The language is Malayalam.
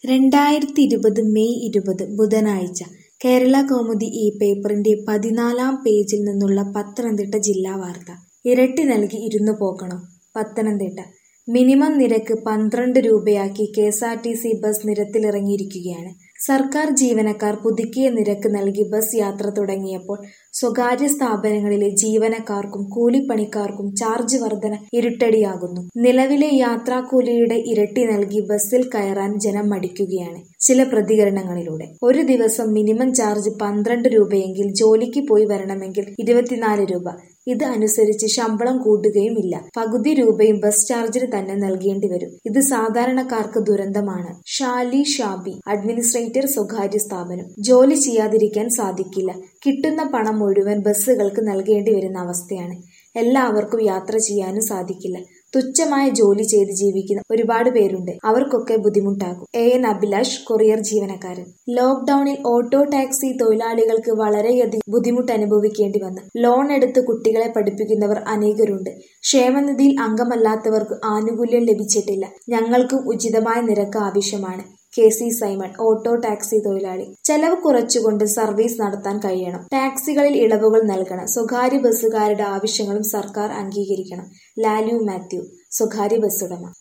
രണ്ടായിരത്തി ഇരുപത് മെയ് ഇരുപത് ബുധനാഴ്ച കേരളകൗമുദി ഈ പേപ്പറിന്റെ പതിനാലാം പേജിൽ നിന്നുള്ള പത്തനംതിട്ട ജില്ലാ വാർത്ത ഇരട്ടി നൽകി ഇരുന്നു പോകണോ പത്തനംതിട്ട മിനിമം നിരക്ക് പന്ത്രണ്ട് രൂപയാക്കി കെഎസ്ആർടിസി ബസ് നിരത്തിലിറങ്ങിയിരിക്കുകയാണ് സർക്കാർ ജീവനക്കാർ പുതുക്കിയ നിരക്ക് നൽകി ബസ് യാത്ര തുടങ്ങിയപ്പോൾ സ്വകാര്യ സ്ഥാപനങ്ങളിലെ ജീവനക്കാർക്കും കൂലിപ്പണിക്കാർക്കും ചാർജ് വർധന ഇരുട്ടടിയാകുന്നു നിലവിലെ യാത്രാക്കൂലിയുടെ ഇരട്ടി നൽകി ബസ്സിൽ കയറാൻ ജനം മടിക്കുകയാണ് ചില പ്രതികരണങ്ങളിലൂടെ ഒരു ദിവസം മിനിമം ചാർജ് പന്ത്രണ്ട് രൂപയെങ്കിൽ ജോലിക്ക് പോയി വരണമെങ്കിൽ ഇരുപത്തിനാല് രൂപ ഇത് അനുസരിച്ച് ശമ്പളം കൂട്ടുകയും ഇല്ല പകുതി രൂപയും ബസ് ചാർജിന് തന്നെ നൽകേണ്ടി വരും ഇത് സാധാരണക്കാർക്ക് ദുരന്തമാണ് ഷാലി ഷാബി അഡ്മിനിസ്ട്രേറ്റർ സ്വകാര്യ സ്ഥാപനം ജോലി ചെയ്യാതിരിക്കാൻ സാധിക്കില്ല കിട്ടുന്ന പണം മുഴുവൻ ബസ്സുകൾക്ക് നൽകേണ്ടി വരുന്ന അവസ്ഥയാണ് എല്ലാവർക്കും യാത്ര ചെയ്യാനും സാധിക്കില്ല തുച്ഛമായ ജോലി ചെയ്ത് ജീവിക്കുന്ന ഒരുപാട് പേരുണ്ട് അവർക്കൊക്കെ ബുദ്ധിമുട്ടാകും എ എൻ അഭിലാഷ് കൊറിയർ ജീവനക്കാരൻ ലോക്ക്ഡൌണിൽ ഓട്ടോ ടാക്സി തൊഴിലാളികൾക്ക് വളരെയധികം ബുദ്ധിമുട്ട് അനുഭവിക്കേണ്ടി വന്നു ലോൺ എടുത്ത് കുട്ടികളെ പഠിപ്പിക്കുന്നവർ അനേകരുണ്ട് ക്ഷേമനിധിയിൽ അംഗമല്ലാത്തവർക്ക് ആനുകൂല്യം ലഭിച്ചിട്ടില്ല ഞങ്ങൾക്കും ഉചിതമായ നിരക്ക് ആവശ്യമാണ് K C Simon auto taxi തൊഴിലാളി ചെലവ് കുറച്ചുകൊണ്ട് സർവീസ് നടത്താൻ കഴിയണം ടാക്സികളിൽ ഇളവുകൾ നൽകണം സ്വകാര്യ ബസ്സുകാരുടെ ആവശ്യങ്ങളും സർക്കാർ അംഗീകരിക്കണം ലാലു മാത്യു സ്വകാര്യ ബസ്സുടമ